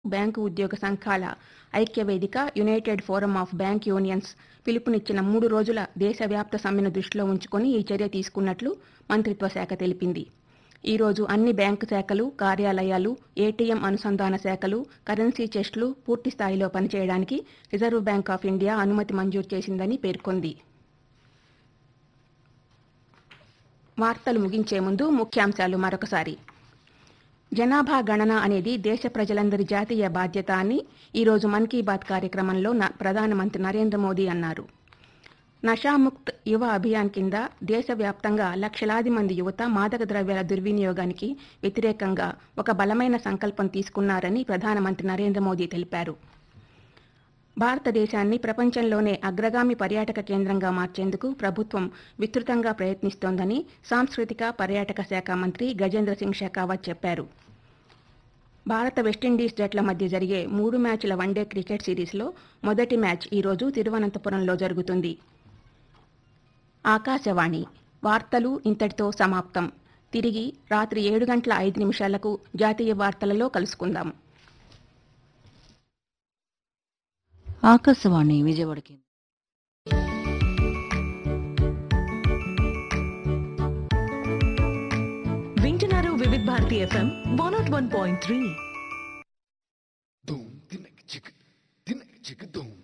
Bank ఉద్యోగ సంఘాల ఐక్య వేదిక united forum of bank unions పిలుపునిచ్చిన మూడు రోజుల దేశవ్యాప్త సమ్మెను దృష్టిలో ఉంచుకొని ఈ చర్య తీసుకున్నట్లు మంత్రిత్వ శాఖ తెలిపింది ఈ రోజు అన్ని బ్యాంకు శాఖలు కార్యాలయాలు ఏటీఎం అనుసంధాన శాఖలు కరెన్సీ చెస్టులు పూర్తి స్థాయిలో పనిచేయడానికి రిజర్వ్ బ్యాంక్ ఆఫ్ ఇండియా అనుమతి మంజూరు చేసిందని పేర్కొంది వార్తలు ముగించే ముందు ముఖ్యాంశాలు మరొకసారి జనాభా గణన అనేది దేశ ప్రజలందరి జాతీయ బాధ్యత అని ఈరోజు మన్ కీ బాత్ కార్యక్రమంలో న- ప్రధానమంత్రి నరేంద్ర మోదీ అన్నారు నషాముక్త్ యువ అభియాన్ కింద దేశవ్యాప్తంగా లక్షలాది మంది యువత మాదక ద్రవ్యాల దుర్వినియోగానికి వ్యతిరేకంగా ఒక బలమైన సంకల్పం తీసుకున్నారని ప్రధానమంత్రి నరేంద్ర మోదీ తెలిపారు భారతదేశాన్ని ప్రపంచంలోనే అగ్రగామి పర్యాటక కేంద్రంగా మార్చేందుకు ప్రభుత్వం విస్తృతంగా ప్రయత్నిస్తోందని సాంస్కృతిక పర్యాటక శాఖ మంత్రి గజేంద్ర సింగ్ షెకావత్ చెప్పారు భారత వెస్టిండీస్ జట్ల మధ్య జరిగే మూడు మ్యాచ్ల వన్డే క్రికెట్ సిరీస్లో మొదటి మ్యాచ్ ఈరోజు తిరువనంతపురంలో జరుగుతుంది ఆకాశవాణి వార్తలు ఇంతటితో సమాప్తం తిరిగి రాత్రి ఏడు గంటల ఐదు నిమిషాలకు జాతీయ వార్తలలో కలుసుకుందాం ఆకాశవాణి విజయవాడ కేంద్రం వింటున్నారు Vividh Bharati FM one nought one point three Doom, tinek, chick, tinek, chick, doom.